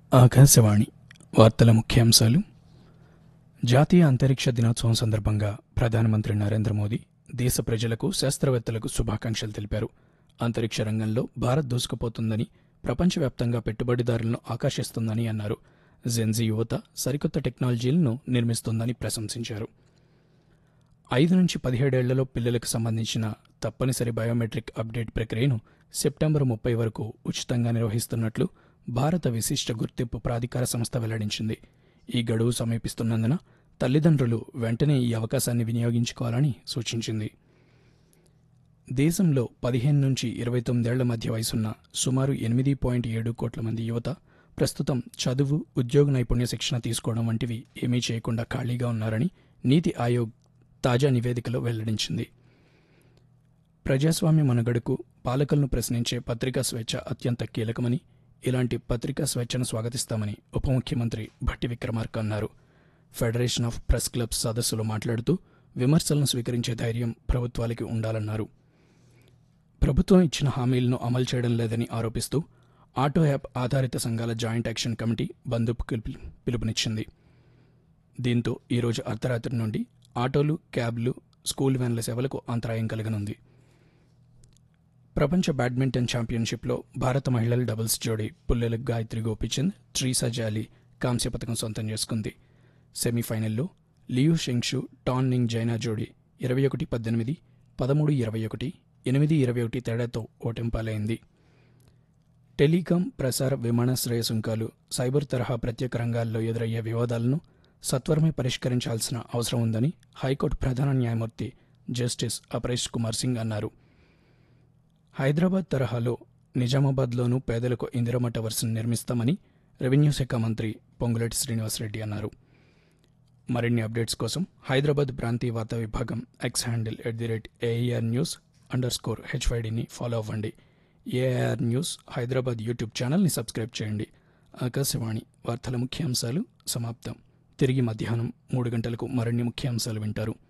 ఆకాశవాణి వార్తల ముఖ్యాంశాలు జాతీయ అంతరిక్ష దినోత్సవం సందర్భంగా ప్రధానమంత్రి నరేంద్ర మోదీ దేశ ప్రజలకు శాస్త్రవేత్తలకు శుభాకాంక్షలు తెలిపారు అంతరిక్ష రంగంలో భారత్ దూసుకుపోతుందని ప్రపంచవ్యాప్తంగా పెట్టుబడిదారులను ఆకర్షిస్తుందని అన్నారు జెన్జీ యువత సరికొత్త టెక్నాలజీలను నిర్మిస్తోందని ప్రశంసించారు ఐదు నుంచి పదిహేడేళ్లలో పిల్లలకు సంబంధించిన తప్పనిసరి బయోమెట్రిక్ అప్డేట్ ప్రక్రియను సెప్టెంబర్ ముప్పై వరకు ఉచితంగా నిర్వహిస్తున్నట్లు భారత విశిష్ట గుర్తింపు ప్రాధికార సంస్థ వెల్లడించింది ఈ గడువు సమీపిస్తున్నందున తల్లిదండ్రులు వెంటనే ఈ అవకాశాన్ని వినియోగించుకోవాలని సూచించింది దేశంలో పదిహేను నుంచి ఇరవై తొమ్మిదేళ్ల మధ్య వయసున్న సుమారు ఎనిమిది పాయింట్ ఏడు కోట్ల మంది యువత ప్రస్తుతం చదువు ఉద్యోగ నైపుణ్య శిక్షణ తీసుకోవడం వంటివి ఏమీ చేయకుండా ఖాళీగా ఉన్నారని నీతి ఆయోగ్ తాజా నివేదికలో వెల్లడించింది ప్రజాస్వామ్య మనుగడకు పాలకులను ప్రశ్నించే పత్రికా స్వేచ్ఛ అత్యంత కీలకమని ఇలాంటి పత్రికా స్వేచ్ఛను స్వాగతిస్తామని ఉప ముఖ్యమంత్రి భట్టి విక్రమార్క అన్నారు ఫెడరేషన్ ఆఫ్ ప్రెస్ క్లబ్స్ సదస్సులో మాట్లాడుతూ విమర్శలను స్వీకరించే ధైర్యం ప్రభుత్వాలకి ఉండాలన్నారు ప్రభుత్వం ఇచ్చిన హామీలను అమలు చేయడం లేదని ఆరోపిస్తూ ఆటో యాప్ ఆధారిత సంఘాల జాయింట్ యాక్షన్ కమిటీ బంద్కు పిలుపు- పిలుపునిచ్చింది దీంతో ఈరోజు అర్ధరాత్రి నుండి ఆటోలు క్యాబ్లు స్కూల్ వ్యాన్ల సేవలకు అంతరాయం కలగనుంది ప్రపంచ బ్యాడ్మింటన్ ఛాంపియన్షిప్లో భారత మహిళల డబుల్స్ జోడీ పుల్లెల గాయత్రి గోపిచంద్ ట్రీసా జాలీ కాంస్య పథకం సొంతం చేసుకుంది సెమీఫైనల్లో లియు షెంగ్షు టాన్ నింగ్ జైనా జోడీ ఇరవై ఒకటి పద్దెనిమిది పదమూడు ఇరవై ఒకటి ఎనిమిది ఇరవై ఒకటి తేడాతో ఓటెంపాలైంది టెలికాం ప్రసార విమానాశ్రయ సుంకాలు సైబర్ తరహా ప్రత్యేక రంగాల్లో ఎదురయ్యే వివాదాలను సత్వరమే పరిష్కరించాల్సిన అవసరం ఉందని హైకోర్టు ప్రధాన న్యాయమూర్తి జస్టిస్ అపరేష్ కుమార్ సింగ్ అన్నారు హైదరాబాద్ తరహాలో నిజామాబాద్లోనూ పేదలకు ఇందిరమ్మ టవర్స్ను నిర్మిస్తామని రెవెన్యూ శాఖ మంత్రి పొంగులేటి శ్రీనివాసరెడ్డి అన్నారు మరిన్ని అప్డేట్స్ కోసం హైదరాబాద్ ప్రాంతీయ వార్తా విభాగం X handle at the rate AIR news underscore హెచ్వైడిని ఫాలో అవ్వండి ఏఐఆర్ న్యూస్ హైదరాబాద్ యూట్యూబ్ ఛానల్ని సబ్స్క్రైబ్ చేయండి ఆకాశవాణి వార్తల ముఖ్యాంశాలు సమాప్తం తిరిగి మధ్యాహ్నం మూడు గంటలకు మరిన్ని ముఖ్యాంశాలు వింటారు